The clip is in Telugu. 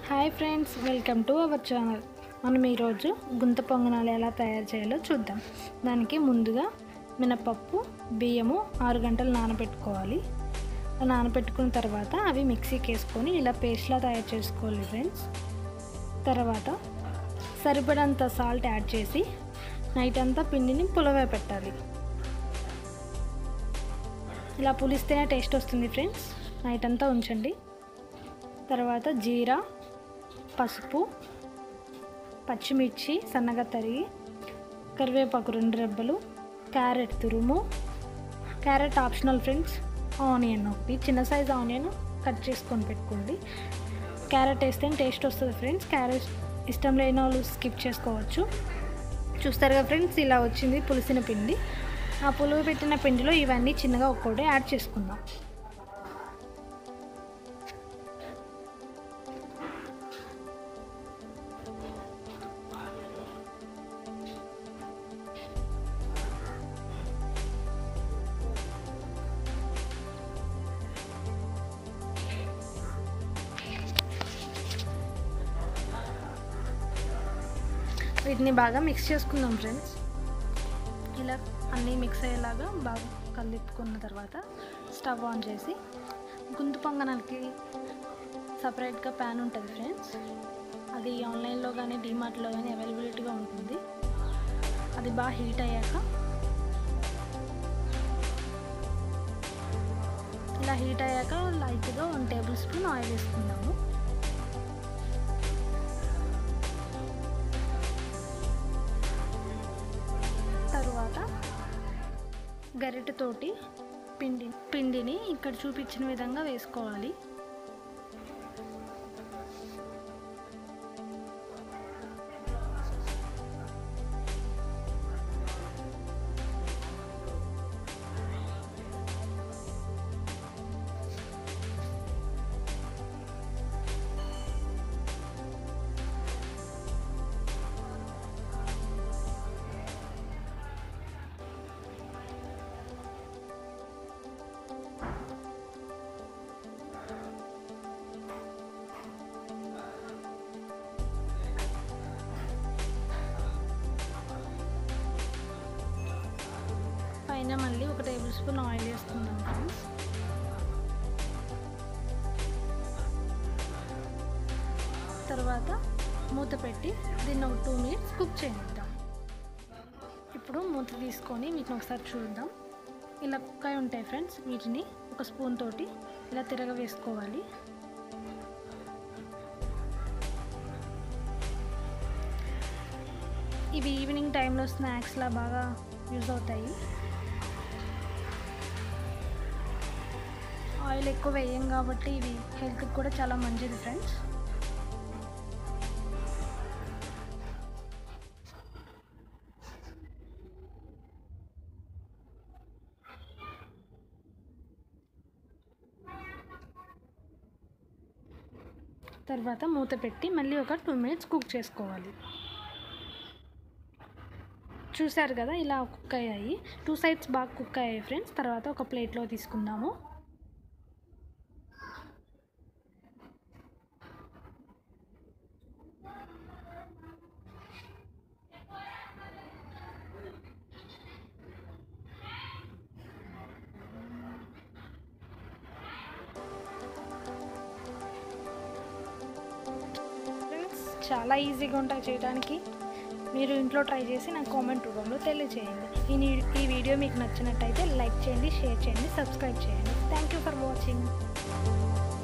hi friends welcome to our channel మనం ఈరోజు గుంత పొంగనాలు ఎలా తయారు చేయాలో చూద్దాం దానికి ముందుగా మినపప్పు బియ్యము ఆరు గంటలు నానబెట్టుకోవాలి ఆ నానబెట్టుకున్న తర్వాత అవి మిక్సీకి వేసుకొని ఇలా పేస్ట్లా తయారు చేసుకోవాలి ఫ్రెండ్స్ తర్వాత సరిపడంత సాల్ట్ యాడ్ చేసి నైట్ అంతా పిండిని పులవే పెట్టాలి ఇలా పులిస్తేనే టేస్ట్ వస్తుంది ఫ్రెండ్స్ నైట్ అంతా ఉంచండి తర్వాత జీరా పసుపు పచ్చిమిర్చి సన్నగా తరిగి కరివేపాకు రెండు రెబ్బలు క్యారెట్ తురుము క్యారెట్ ఆప్షనల్ ఫ్రెండ్స్ ఆనియన్ ఒకటి చిన్న సైజ్ ఆనియన్ కట్ చేసుకొని పెట్టుకోండి క్యారెట్ వేస్తే టేస్ట్ వస్తుంది ఫ్రెండ్స్ క్యారెట్ ఇష్టం లేని వాళ్ళు స్కిప్ చేసుకోవచ్చు చూస్తారు కదా ఫ్రెండ్స్ ఇలా వచ్చింది పులిసిన పిండి ఆ పులుగు పెట్టిన పిండిలో ఇవన్నీ చిన్నగా ఒక్కోటి యాడ్ చేసుకుందాం వీటిని బాగా మిక్స్ చేసుకుందాం ఫ్రెండ్స్ ఇలా అన్నీ మిక్స్ అయ్యేలాగా బాగా కలిపుకున్న తర్వాత స్టవ్ ఆన్ చేసి గుంతు పొంగనాలకి సపరేట్గా ప్యాన్ ఉంటుంది ఫ్రెండ్స్ అది ఆన్లైన్లో కానీ డిమార్ట్లో కానీ అవైలబిలిటీగా ఉంటుంది అది బాగా హీట్ అయ్యాక ఇలా హీట్ అయ్యాక లైట్గా వన్ టేబుల్ స్పూన్ ఆయిల్ వేసుకుందాము తరువాత గరిటెతోటి పిండి పిండిని ఇక్కడ చూపించిన విధంగా వేసుకోవాలి పైన మళ్ళీ ఒక టేబుల్ స్పూన్ ఆయిల్ వేసుకుందాం ఫ్రెండ్స్ తర్వాత మూత పెట్టి దీన్ని ఒక టూ మినిట్స్ కుక్ చేద్దాం ఇప్పుడు మూత తీసుకొని వీటిని ఒకసారి చూద్దాం ఇలా కుక్ అయి ఉంటాయి ఫ్రెండ్స్ వీటిని ఒక స్పూన్ తోటి ఇలా తిరగ వేసుకోవాలి ఇవి ఈవినింగ్ టైంలో స్నాక్స్లా బాగా యూజ్ అవుతాయి ఆయిల్ ఎక్కువ వేయం కాబట్టి ఇవి హెల్త్కి కూడా చాలా మంచిది ఫ్రెండ్స్ తర్వాత మూత పెట్టి మళ్ళీ ఒక టూ మినిట్స్ కుక్ చేసుకోవాలి చూసారు కదా ఇలా కుక్ అయ్యాయి టూ సైడ్స్ బాగా కుక్ అయ్యాయి ఫ్రెండ్స్ తర్వాత ఒక ప్లేట్లో తీసుకుందాము ఫ్రెండ్స్ చాలా ఈజీగా ఉంటాయి చేయడానికి మీరు ఇంట్లో ట్రై చేసి నాకు కామెంట్ రూపంలో తెలియజేయండి ఈ నీ- ఈ వీడియో మీకు నచ్చినట్టయితే లైక్ చేయండి షేర్ చేయండి సబ్స్క్రైబ్ చేయండి థ్యాంక్ యూ ఫర్ వాచింగ్